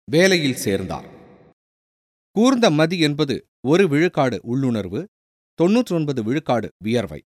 வேலையில் சேர்ந்தார் கூர்ந்த மதி என்பது ஒரு விழுக்காடு உள்ளுணர்வு தொன்னூற்றி ஒன்பது விழுக்காடு வியர்வை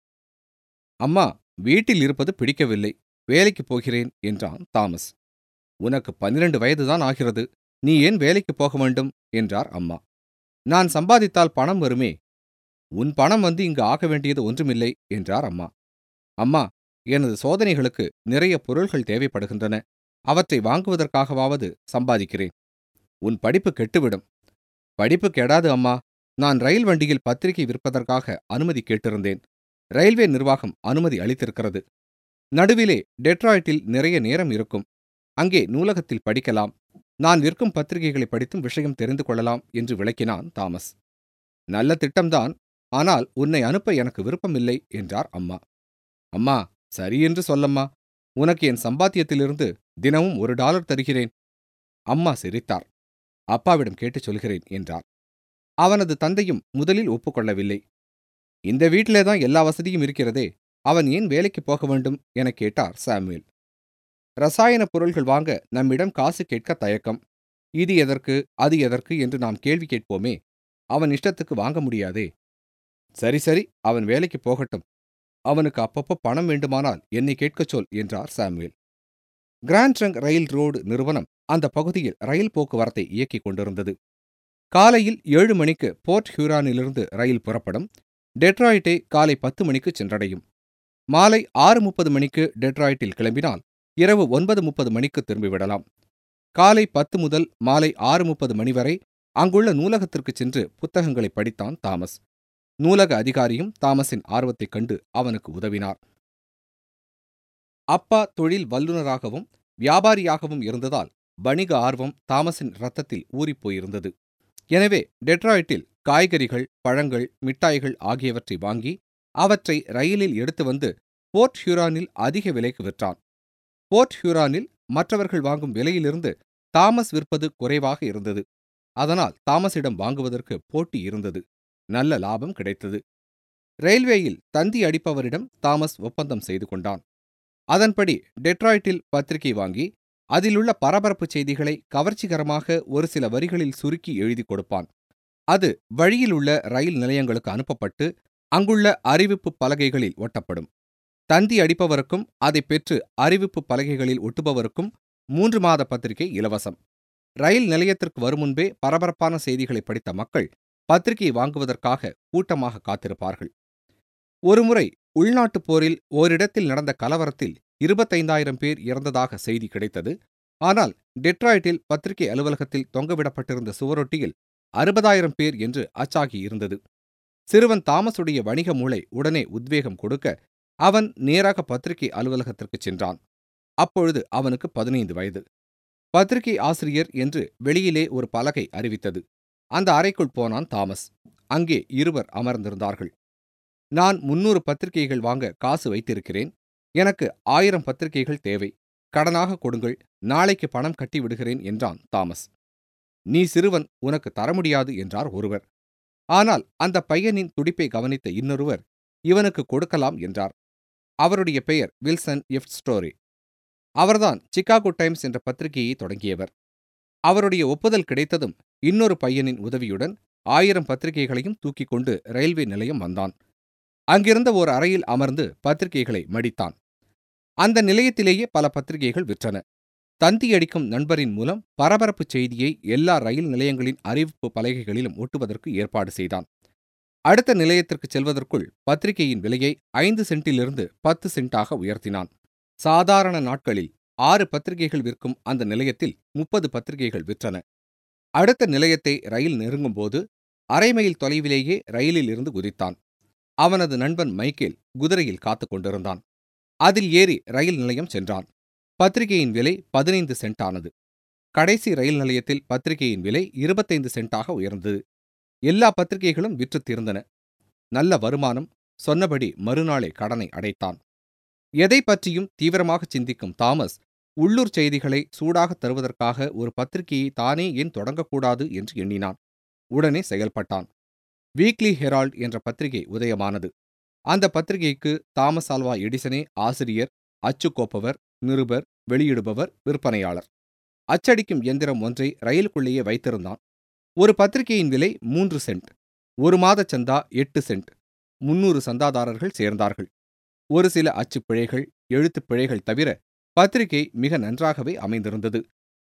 அம்மா வீட்டில் இருப்பது பிடிக்கவில்லை வேலைக்கு போகிறேன் என்றான் தாமஸ் உனக்கு பன்னிரண்டு வயதுதான் ஆகிறது நீ ஏன் வேலைக்கு போக வேண்டும் என்றார் அம்மா நான் சம்பாதித்தால் பணம் வருமே உன் பணம் வந்து இங்கு ஆக வேண்டியது ஒன்றுமில்லை என்றார் அம்மா அம்மா எனது சோதனைகளுக்கு நிறைய பொருள்கள் தேவைப்படுகின்றன அவற்றை வாங்குவதற்காகவாவது சம்பாதிக்கிறேன் உன் படிப்பு கெட்டுவிடும் படிப்பு கெடாது அம்மா நான் ரயில் வண்டியில் பத்திரிகை விற்பதற்காக அனுமதி கேட்டிருந்தேன் ரயில்வே நிர்வாகம் அனுமதி அளித்திருக்கிறது நடுவிலே டெட்ராய்டில் நிறைய நேரம் இருக்கும் அங்கே நூலகத்தில் படிக்கலாம் நான் விற்கும் பத்திரிகைகளை படித்தும் விஷயம் தெரிந்து கொள்ளலாம் என்று விளக்கினான் தாமஸ் நல்ல திட்டம்தான் ஆனால் உன்னை அனுப்ப எனக்கு விருப்பமில்லை என்றார் அம்மா அம்மா சரி என்று சொல்லம்மா உனக்கு என் சம்பாத்தியத்திலிருந்து தினமும் ஒரு டாலர் தருகிறேன் அம்மா சிரித்தார் அப்பாவிடம் கேட்டுச் சொல்கிறேன் என்றார் அவனது தந்தையும் முதலில் ஒப்புக்கொள்ளவில்லை இந்த வீட்டிலே தான் எல்லா வசதியும் இருக்கிறதே அவன் ஏன் வேலைக்கு போக வேண்டும் என கேட்டார் சாமுவேல் ரசாயன பொருள்கள் வாங்க நம்மிடம் காசு கேட்க தயக்கம் இது எதற்கு அது எதற்கு என்று நாம் கேள்வி கேட்போமே அவன் இஷ்டத்துக்கு வாங்க முடியாதே சரி சரி அவன் வேலைக்கு போகட்டும் அவனுக்கு அப்பப்போ பணம் வேண்டுமானால் என்னை கேட்கச் சொல் என்றார் Samuel Grand Trunk Railroad நிறுவனம் அந்த பகுதியில் ரயில் போக்குவரத்தை இயக்கிக் கொண்டிருந்தது காலையில் ஏழு மணிக்கு போர்ட் ஹியூரானிலிருந்து ரயில் புறப்படும் டெட்ராய்டை காலை பத்து மணிக்கு சென்றடையும் மாலை ஆறு முப்பது மணிக்கு டெட்ராய்டில் கிளம்பினால் இரவு ஒன்பது முப்பது மணிக்கு திரும்பிவிடலாம் காலை பத்து முதல் மாலை ஆறு முப்பது மணி வரை அங்குள்ள நூலகத்திற்கு சென்று புத்தகங்களை படித்தான் தாமஸ் நூலக அதிகாரியும் தாமஸின் ஆர்வத்தைக் கண்டு அவனுக்கு உதவினார் அப்பா தொழில் வல்லுநராகவும் வியாபாரியாகவும் இருந்ததால் வணிக ஆர்வம் தாமஸின் இரத்தத்தில் ஊறிப்போயிருந்தது எனவே டெட்ராய்டில் காய்கறிகள் பழங்கள் மிட்டாய்கள் ஆகியவற்றை வாங்கி அவற்றை ரயிலில் எடுத்து வந்து போர்ட் ஹியூரானில் அதிக விலைக்கு விற்றான் போர்ட் ஹியூரானில் மற்றவர்கள் வாங்கும் விலையிலிருந்து தாமஸ் விற்பது குறைவாக இருந்தது அதனால் தாமஸிடம் வாங்குவதற்கு போட்டி இருந்தது நல்ல லாபம் கிடைத்தது ரயில்வேயில் தந்தி அடிப்பவரிடம் தாமஸ் ஒப்பந்தம் செய்து கொண்டான் அதன்படி டெட்ராய்டில் பத்திரிகை வாங்கி அதிலுள்ள பரபரப்பு செய்திகளை கவர்ச்சிகரமாக ஒரு சில வரிகளில் சுருக்கி எழுதி கொடுப்பான் அது வழியில் உள்ள ரயில் நிலையங்களுக்கு அனுப்பப்பட்டு அங்குள்ள அறிவிப்பு பலகைகளில் ஒட்டப்படும் தந்தி அடிப்பவருக்கும் அதை பெற்று அறிவிப்பு பலகைகளில் ஒட்டுபவருக்கும் மூன்று மாத பத்திரிகை இலவசம் ரயில் நிலையத்திற்கு வரும் முன்பே பரபரப்பான செய்திகளை படித்த மக்கள் பத்திரிகை வாங்குவதற்காக கூட்டமாக காத்திருப்பார்கள் ஒருமுறை உள்நாட்டுப் போரில் ஓரிடத்தில் நடந்த கலவரத்தில் இருபத்தைந்தாயிரம் பேர் இறந்ததாக செய்தி கிடைத்தது ஆனால் டெட்ராய்டில் பத்திரிகை அலுவலகத்தில் தொங்கவிடப்பட்டிருந்த சுவரொட்டியில் அறுபதாயிரம் பேர் என்று அச்சாகி இருந்தது சிறுவன் தாமஸுடைய வணிக மூளை உடனே உத்வேகம் கொடுக்க அவன் நேராக பத்திரிகை அலுவலகத்திற்குச் சென்றான் அப்பொழுது அவனுக்கு பதினைந்து வயது பத்திரிகை ஆசிரியர் என்று வெளியிலே ஒரு பலகை அறிவித்தது அந்த அறைக்குள் போனான் தாமஸ் அங்கே இருவர் அமர்ந்திருந்தார்கள் நான் முன்னூறு பத்திரிகைகள் வாங்க காசு வைத்திருக்கிறேன் எனக்கு ஆயிரம் பத்திரிகைகள் தேவை கடனாக கொடுங்கள் நாளைக்கு பணம் கட்டி விடுகிறேன் என்றான் தாமஸ் நீ சிறுவன் உனக்கு தர முடியாது என்றார் ஒருவர் ஆனால் அந்த பையனின் துடிப்பை கவனித்த இன்னொருவர் இவனுக்கு கொடுக்கலாம் என்றார் அவருடைய பெயர் வில்சன் எஃப் ஸ்டோரி அவர்தான் சிகாகோ டைம்ஸ் என்ற பத்திரிகையை தொடங்கியவர் அவருடைய ஒப்புதல் கிடைத்ததும் இன்னொரு பையனின் உதவியுடன் ஆயிரம் பத்திரிகைகளையும் தூக்கிக் கொண்டு ரயில்வே நிலையம் வந்தான் அங்கிருந்த ஓர் அறையில் அமர்ந்து பத்திரிகைகளை மடித்தான் அந்த நிலையத்திலேயே பல பத்திரிகைகள் விற்றன தந்தி அடிக்கும் நண்பரின் மூலம் பரபரப்பு செய்தியை எல்லா ரயில் நிலையங்களின் அறிவிப்பு பலகைகளிலும் ஒட்டுவதற்கு ஏற்பாடு செய்தான் அடுத்த நிலையத்திற்கு செல்வதற்குள் பத்திரிகையின் விலையை ஐந்து சென்ட்டிலிருந்து பத்து சென்ட்டாக உயர்த்தினான் சாதாரண நாட்களில் ஆறு பத்திரிகைகள் விற்கும் அந்த நிலையத்தில் முப்பது பத்திரிகைகள் விற்றன அடுத்த நிலையத்தை ரயில் நெருங்கும்போது அரை மைல் தொலைவிலேயே ரயிலில் இருந்து குதித்தான் அவனது நண்பன் மைக்கேல் குதிரையில் காத்துக் கொண்டிருந்தான் அதில் ஏறி ரயில் நிலையம் சென்றான் பத்திரிகையின் விலை பதினைந்து சென்ட் ஆனது கடைசி ரயில் நிலையத்தில் பத்திரிகையின் விலை இருபத்தைந்து சென்ட்டாக உயர்ந்தது எல்லா பத்திரிகைகளும் விற்று தீர்ந்தன நல்ல வருமானம் சொன்னபடி மறுநாளே கடனை அடைத்தான் எதை பற்றியும் தீவிரமாக சிந்திக்கும் தாமஸ் உள்ளூர் செய்திகளை சூடாக தருவதற்காக ஒரு பத்திரிகையை தானே ஏன் தொடங்கக்கூடாது என்று எண்ணினான் உடனே செயல்பட்டான் வீக்லி ஹெரால்ட் என்ற பத்திரிகை உதயமானது அந்த பத்திரிகைக்கு தாமஸ் ஆல்வா எடிசனே ஆசிரியர் அச்சுக்கோப்பவர் நிருபர் வெளியிடுபவர் விற்பனையாளர் அச்சடிக்கும் எந்திரம் ஒன்றை ரயிலுக்குள்ளேயே வைத்திருந்தான் ஒரு பத்திரிகையின் விலை மூன்று சென்ட் ஒரு மாத சந்தா எட்டு சென்ட் முன்னூறு சந்தாதாரர்கள் சேர்ந்தார்கள் ஒரு சில அச்சுப் பிழைகள் எழுத்துப் பிழைகள் தவிர பத்திரிகை மிக நன்றாகவே அமைந்திருந்தது